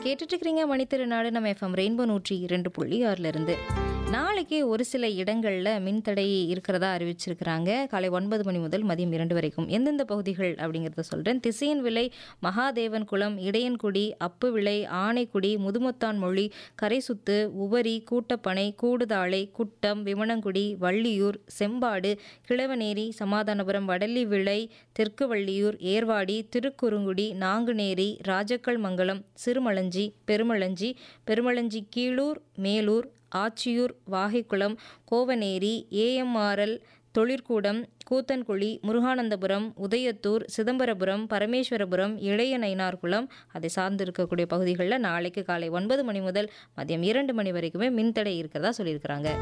கேட்டுட்டு இருக்கிறீங்க மணித்திருநாடு நம்ம எஃப்எம் ரெயின்போ நூற்றி இரண்டு புள்ளி ஆறுல இருந்து நாளைக்கு ஒரு சில இடங்களில் மின்தடை இருக்கிறதா அறிவிச்சிருக்கிறாங்க காலை ஒன்பது மணி முதல் மதியம் இரண்டு வரைக்கும் எந்தெந்த பகுதிகள் அப்படிங்கிறத சொல்கிறேன் திசையன் விலை மகாதேவன் குளம் இடையன்குடி அப்பு விளை ஆனைக்குடி முதுமொத்தான் மொழி கரைசுத்து உவரி கூட்டப்பனை கூடுதாளை குட்டம் விமணங்குடி வள்ளியூர் செம்பாடு கிழவநேரி சமாதானபுரம் வடலி விளை தெற்கு வள்ளியூர் ஏர்வாடி திருக்குறுங்குடி நாங்குநேரி ராஜக்கல் மங்கலம் சிறுமளஞ்சி பெருமளஞ்சி பெருமளஞ்சி கீழூர் மேலூர் ஆச்சியூர் வாகைக்குளம் கோவநேரி ஏஎம்ஆர்எல் தொழிற்கூடம் கூத்தன்குழி முருகானந்தபுரம் உதயத்தூர் சிதம்பரபுரம் பரமேஸ்வரபுரம் இளைய நயினார்குளம் அதை சார்ந்து இருக்கக்கூடிய பகுதிகளில் நாளைக்கு காலை ஒன்பது மணி முதல் மதியம் இரண்டு மணி வரைக்குமே மின்தடை இருக்கிறதா சொல்லியிருக்கிறாங்க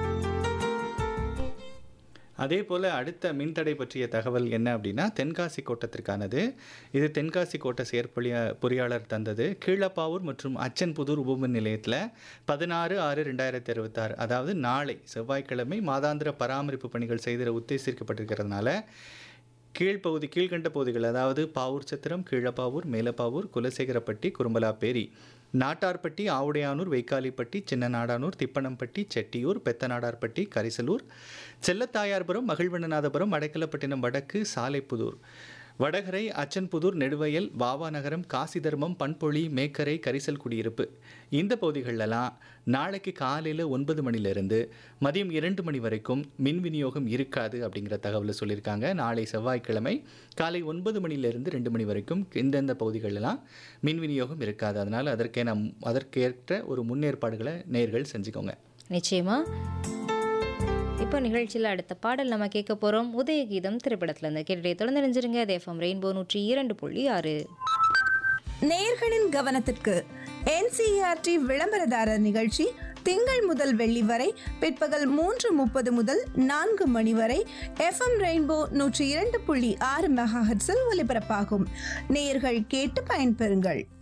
அதே போல் அடுத்த மின்தடை பற்றிய தகவல் என்ன அப்படின்னா தென்காசி கோட்டத்திற்கானது இது தென்காசி கோட்ட செயற்பொழிய பொறியாளர் தந்தது கீழப்பாவூர் மற்றும் அச்சன்புதூர் உபமின் நிலையத்தில் பதினாறு ஆறு ரெண்டாயிரத்தி இருபத்தாறு அதாவது நாளை செவ்வாய்க்கிழமை மாதாந்திர பராமரிப்பு பணிகள் செய்திட உத்தேசிக்கப்பட்டிருக்கிறதுனால கீழ்ப்பகுதி கீழ்கண்ட பகுதிகள் அதாவது பாவூர் சத்திரம் கீழப்பாவூர் மேலப்பாவூர் குலசேகரப்பட்டி குறும்பலாப்பேரி நாட்டார்பட்டி ஆவுடையானூர் வைக்காலிப்பட்டி சின்ன நாடானூர் திப்பனம்பட்டி செட்டியூர் பெத்தநாடார்பட்டி கரிசலூர் செல்லத்தாயார்புரம் மகிழ்வண்ணநாதபுரம் அடைக்கலப்பட்டினம் வடக்கு சாலைப்புதூர் வடகரை அச்சன்புதூர் நெடுவயல் வாவா நகரம் காசிதர்மம் பண்பொழி மேக்கரை கரிசல் குடியிருப்பு இந்த பகுதிகளெல்லாம் நாளைக்கு காலையில் ஒன்பது மணிலேருந்து மதியம் இரண்டு மணி வரைக்கும் மின் விநியோகம் இருக்காது அப்படிங்கிற தகவலை சொல்லியிருக்காங்க நாளை செவ்வாய்க்கிழமை காலை ஒன்பது மணிலேருந்து ரெண்டு மணி வரைக்கும் இந்தந்த பகுதிகளெல்லாம் மின் விநியோகம் இருக்காது அதனால் அதற்கென அதற்கேற்ற ஒரு முன்னேற்பாடுகளை நேர்கள் செஞ்சுக்கோங்க நிச்சயமா இப்போ நிகழ்ச்சியில் அடுத்த பாடல் நம்ம கேட்க போகிறோம் உதயகீதம் திரைப்படத்திலேருந்து கேட்டுட்டே தொடர்ந்து நினைஞ்சிருங்க அது எஃப்எம் ரெயின்போ நூற்றி இரண்டு புள்ளி ஆறு நேயர்களின் கவனத்திற்கு என்சிஆர்டி விளம்பரதாரர் நிகழ்ச்சி திங்கள் முதல் வெள்ளி வரை பிற்பகல் மூன்று முப்பது முதல் நான்கு மணி வரை எஃப்எம் ரெயின்போ நூற்றி இரண்டு புள்ளி ஆறு மெகாஹட்ஸில் ஒலிபரப்பாகும் நேயர்கள் கேட்டு பயன்பெறுங்கள்